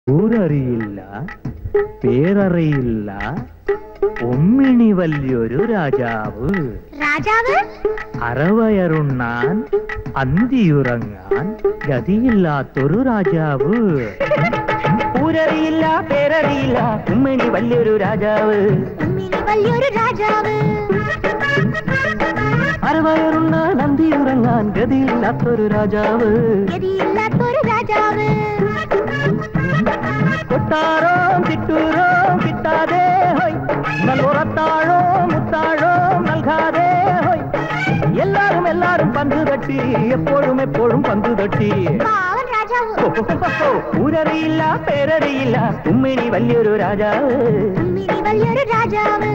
ഊരറിയില്ല പേരറിയില്ല ഉമ്മിണി വലിയൊരു രാജാവ് രാജാവ് അറവയറുണ്ണാൻ അന്തിയുറങ്ങാൻ ഗതിയില്ലാത്തൊരു രാജാവ് ഊരറിയില്ല പേരറിയില്ല ഉമ്മിണി വലിയൊരു രാജാവ് ഉമ്മിനി വലിയൊരു രാജാവ് അറവയറുണ്ണാൻ അന്തിയുറങ്ങാൻ ഗതിയില്ലാത്തൊരു രാജാവ് ഗതിയില്ലാത്തൊരു രാജാവ് കൊട്ടാരോ കിട്ടൂരോ കിട്ടാതെ ഹോയ് നൽകുറത്താഴോ മുത്താഴോ നൽകാതെ ഹോയ് എല്ലാരും എല്ലാരും പന്ത് തട്ടി എപ്പോഴും എപ്പോഴും പന്ത് തട്ടി പാവൻ രാജാവ് ഊരറിയില്ല പേരറിയില്ല ഉമ്മിണി വലിയൊരു രാജാവ് ഉമ്മിനി വലിയൊരു രാജാവ്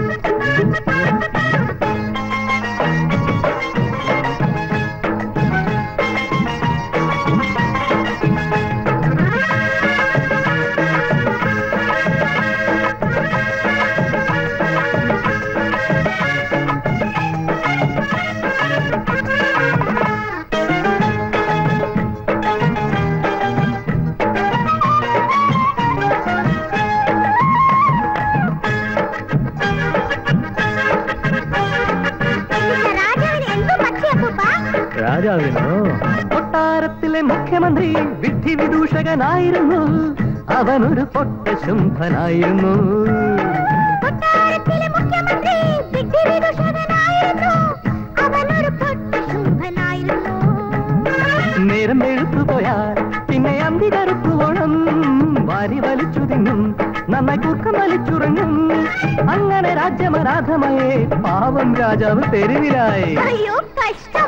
இந்த ராஜாவின் എന്തു പറ്റിയപ്പൂപ്പ രാജാവിനോ കൊട്ടാരത്തിലെ മുഖ്യമന്ത്രി വിധി വിദൂഷകനായിരുന്നു അവനൊരു പൊട്ട ശുംഭനായിരുന്നു കൊട്ടാരത്തിലെ മുഖ്യമന്ത്രി വിദ്യവിദൂഷകനായിരുന്നു അവനൊരു പൊട്ട ശുംഭനായിരുന്നു നേരം എഴുത്തു പോയാൽ പിന്നെ അന്തി കറുക്കുവോണം വാരി വലിച്ചു തിന്നും നന്നായി കൂർക്കം വലിച്ചുറങ്ങും അങ്ങനെ രാജ്യമരാധമയെ പാവം രാജാവ് തെരുവിലായി അയ്യോ കഷ്ടം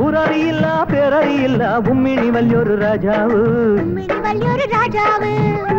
ഊരറിയില്ല പേരറിയില്ല ഉമ്മിണി വലിയൊരു രാജാവ് ഉമ്മിനി വലിയൊരു രാജാവ്